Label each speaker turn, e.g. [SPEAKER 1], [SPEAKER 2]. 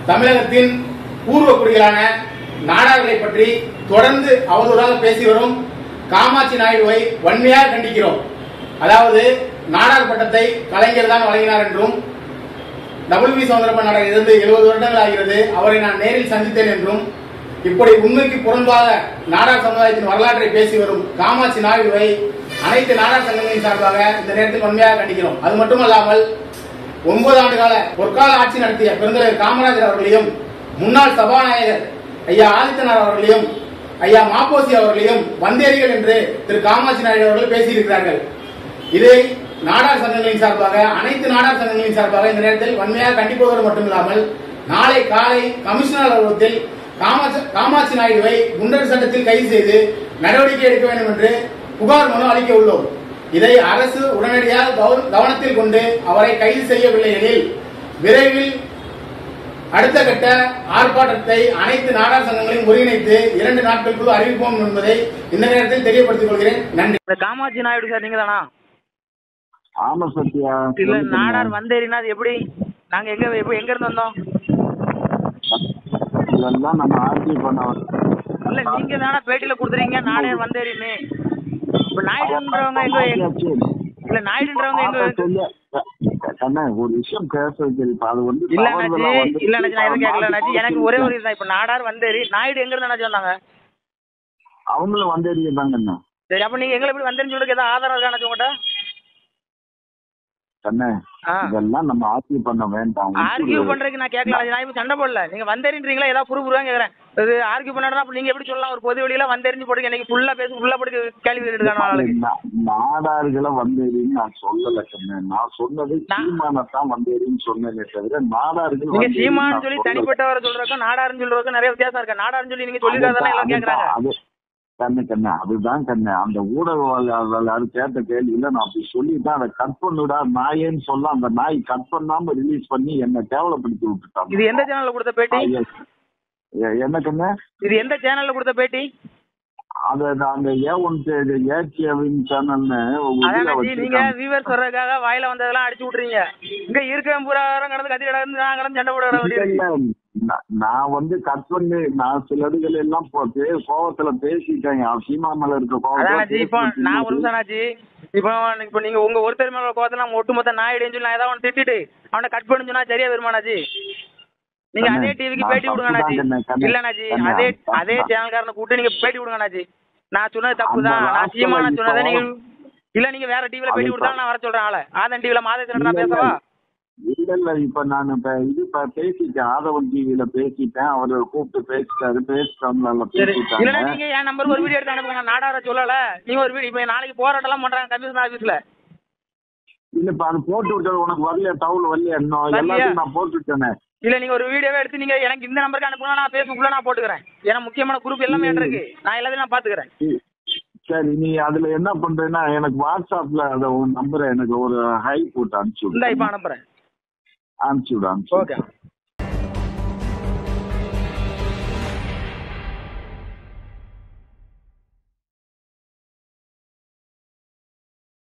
[SPEAKER 1] தமிழகத்தின் பூர்வ குடிகளான நாடார்களை பற்றி தொடர்ந்து அவதூறாக பேசி வரும் காமாட்சி நாயுடுவை வன்மையாக கண்டிக்கிறோம் அதாவது நாடார் பட்டத்தை கலைஞர் தான் வழங்கினார் என்றும் டபுள் பி சவுந்தரப்பன் நாடர் இருந்து எழுபது வருடங்கள் ஆகிறது அவரை நான் நேரில் சந்தித்தேன் என்றும் இப்படி உண்மைக்கு புறம்பாக நாடார் சமுதாயத்தின் வரலாற்றை பேசி வரும் காமாட்சி நாயுடுவை அனைத்து நாடார் சங்கங்களின் சார்பாக இந்த நேரத்தில் வன்மையாக கண்டிக்கிறோம் அது மட்டுமல்லாமல் ஒன்பது ஆண்டு கால பொற்கால ஆட்சி நடத்திய பெருந்தலைவர் காமராஜர் அவர்களையும் முன்னாள் சபாநாயகர் ஐயா ஆதித்தனார் அவர்களையும் ஐயா மாப்போசி அவர்களையும் வந்தேரிகள் என்று திரு காமாட்சி நாயுடு அவர்கள் பேசியிருக்கிறார்கள் இதை நாடார் சங்கங்களின் சார்பாக அனைத்து நாடார் சங்கங்களின் சார்பாக இந்த நேரத்தில் வன்மையாக கண்டிப்பதோடு மட்டுமில்லாமல் நாளை காலை கமிஷனர் அலுவலகத்தில் காமாட்சி காமாட்சி நாயுடுவை குண்டர் சட்டத்தில் கைது செய்து நடவடிக்கை எடுக்க வேண்டும் என்று புகார் மனு அளிக்க உள்ளோம் இதை அரசு உடனடியாக கவன- கவனத்தில் கொண்டு அவரை கைது செய்யவில்லை எனில் விரைவில் அடுத்த கட்ட ஆர்ப்பாட்டத்தை அனைத்து நாடார் சங்கங்களையும் ஒருங்கிணைத்து இரண்டு நாட்களுக்குள் அறிவிப்போம் என்பதை இந்த நேரத்தில் தெரியப்படுத்திக் கொள்கிறேன் நன்றி
[SPEAKER 2] இந்த காமாட்சி நாயுடு சார் நீங்க தானா
[SPEAKER 3] ஆமா சத்யா
[SPEAKER 2] இல்ல
[SPEAKER 3] சொல்லுங்க.
[SPEAKER 2] நாடார் வந்தேரினா அது எப்படி நாங்க எங்க எப்ப எங்க இருந்து வந்தோம்
[SPEAKER 3] இதெல்லாம் நம்ம ஆர்கியூ பண்ண
[SPEAKER 2] இல்ல நீங்க தானே பேட்டியில கொடுத்துறீங்க நாடார் வந்தேரின்னு இப்ப நாயுடுன்றவங்க எங்க
[SPEAKER 3] ஆர்கியூ
[SPEAKER 2] இல்ல நாயுடுன்றவங்க எங்க
[SPEAKER 3] சொல்ல- கண்ணா ஒரு விஷயம் பேசுறது இப்ப அது வந்து
[SPEAKER 2] இல்ல
[SPEAKER 3] தவறுதலா
[SPEAKER 2] அண்ணாச்சி
[SPEAKER 3] வந்து
[SPEAKER 2] இல்ல அண்ணாச்சி நான் எதுவும் கேட்கல அண்ணாச்சி எனக்கு ஒரே ஒரு இதுதான் இப்ப நாடார் வந்தேரி நாயுடு எங்க இருந்து அண்ணாச்சி வந்தாங்க
[SPEAKER 3] அவங்களும் வந்தேறியதாங்கண்ணா
[SPEAKER 2] சரி அப்ப நீங்க எங்களை எப்படி வந்தேன்னு சொல்றதுக்கு ஏதாவது ஆதாரம் இருக்கா அண்ணாச்சி உங்கள்கிட்ட
[SPEAKER 3] கண்ணா
[SPEAKER 2] ஆ
[SPEAKER 3] இதெல்லாம் நம்ம ஆர்கியூ பண்ண வேண்டாம்
[SPEAKER 2] ஆர்கியூ பண்றதுக்கு நான் கேட்கல நான் இப்ப சண்டை போடல நீங்க வந்தேரின்றீங்களா ஏதாவது ப்ரூஃப் தான் கேக்குறேன் இது ஆர்கியூ பண்ணா அப்ப நீங்க எப்படி சொல்லலாம் ஒரு பொது வெளியில வந்தேரிஞ்சு போடுங்க எனக்கு ஃபுல்லா பேச ஃபுல்லா போட்டு கேள்வி கேட்டுருக்காங்க நாளைக்கு
[SPEAKER 3] நா- நாடார்களை வந்தேறின்னு நான் சொல்லல கண்ணு நான் சொன்னது
[SPEAKER 2] நான்-
[SPEAKER 3] சீமானத்தான் வந்தேறின்னு சொன்னேனே தவிர நாடார்கள்
[SPEAKER 2] நீங்க
[SPEAKER 3] வந்தேறின்னு
[SPEAKER 2] சீமான்னு
[SPEAKER 3] நான்
[SPEAKER 2] சொல்லி
[SPEAKER 3] சொல்லல.
[SPEAKER 2] தனிப்பட்டவரை சொல்றதுக்கும் நாடாருன்னு சொல்றதுக்கும் நிறைய வித்தியாசம் இருக்கு நாடாருன்னு சொல்லி நீங்க சொல்லிருக்காதான் எல்லாம் கேக்குறாங்க
[SPEAKER 3] அது கண்ணு கண்ணு அதுதான் கண்ணு அந்த ஊடகவாளர் கேட்ட கேள்வியில நான் அப்படி சொல்லிட்டேன் அதை கட் பண்ணுடா நாயேன்னு சொல்ல அந்த நாய் கட் பண்ணாம ரிலீஸ் பண்ணி என்ன கேவலப்படுத்தி விட்டுட்டாங்க
[SPEAKER 2] இது எந்த சேனல்ல கொடுத்த பேட்டி
[SPEAKER 3] ஐயா, எ- என்ன கண்ணு
[SPEAKER 2] இது எந்த சேனல்ல கொடுத்த பேட்டி
[SPEAKER 3] அத நாங்க ஏ ஒன் ஏடிஎவின் சேனல்னு
[SPEAKER 2] அதான் நீங்க வியூவர்ஸ் வர்றதுக்காக வாயில வந்ததெல்லாம் அடிச்சு விட்டுறீங்க இங்க இருக்க பூரா கடந்து கத்தி கடந்து நான் கடந்து சண்டை போட வேண்டியது
[SPEAKER 3] நான் வந்து கட் பண்ணி நான் சில இடங்கள் எல்லாம் போ- பே- கோவத்துல பேசிட்டேன் அவன் சீமா மேல இருக்க
[SPEAKER 2] அதானாச்சு இப்போ
[SPEAKER 3] கோவத்துல
[SPEAKER 2] நான் ஒரு நிமிஷம் ஆச்சு இப்போ இப்போ நீங்க உங்க ஒருத்தர் மேல கோவத்தை நம்ம ஒட்டுமொத்த நாயுடுன்னு சொல்லி நான் ஏதாவது ஒன்று திட்டிட்டு அவனை கட் பண்ணி சொன்னா சரியா வருமானாச்சு நீங்க அதே டிவிக்கு பேட்டி விடுங்க அண்ணாச்சி இல்ல அண்ணாச்சி அதே அதே சேனல்காரனை கூப்பிட்டு நீங்க பேட்டி விடுங்க அண்ணாச்சி நான் சொன்னது தப்பு தான் நான் சீமான சொன்னதை நீங்க இல்ல நீங்க வேற டிவில பேட்டி கொடுத்தாலும் நான் வர சொல்றேன் ஆளை ஆதன் டிவில மாதேசன் நான் பேசவா
[SPEAKER 3] இல்ல இல்ல இப்ப நான் இப்ப இது இப்ப பேசிட்டேன் ஆதவன் டிவில பேசிட்டேன் அவரை கூப்பிட்டு பேசிட்டாரு பேசிட்டாங்க
[SPEAKER 2] சரி இல்லன்னா
[SPEAKER 3] பேசிட்டாங்க
[SPEAKER 2] நீங்க என் நம்பருக்கு ஒரு வீடியோ எடுத்து அனுப்புங்க நான் நாடார சொல்லல நீங்க ஒரு வீடியோ இப்போ நாளைக்கு போராட்டம்லாம் பண்றாங்க கமிஷன் ஆபீஸ்ல
[SPEAKER 3] இல்ல இப்ப அது போட்டு விட்டது உனக்கு வரலையா டவுல் வரலையா இன்னும்
[SPEAKER 2] வரலையா?
[SPEAKER 3] எல்லாத்தையும் நான் போட்டு விட்டேனே
[SPEAKER 2] இல்ல நீங்க ஒரு வீடியோவே எடுத்து நீங்க எனக்கு இந்த நம்பருக்கு அனுப்புனா நான் ஃபேஸ்புக்ல நான் போட்டுக்கிறேன் ஏன்னா முக்கியமான குரூப் எல்லாமே என்கிட்ட இருக்கு நான் எல்லாத்தையும் நான் பாத்துக்கிறேன்
[SPEAKER 3] சரி நீ அதுல என்ன பண்றேன்னா எனக்கு வாட்ஸ்அப்ல அந்த உன் நம்பரை எனக்கு ஒரு ஹை போட்டு அனுப்பிச்சு
[SPEAKER 2] இந்த
[SPEAKER 3] விடு
[SPEAKER 2] இப்ப அனுப்புறேன்
[SPEAKER 3] அனுப்பிச்சு விடு அனுப்பிச்சு விடு.
[SPEAKER 2] ஓகே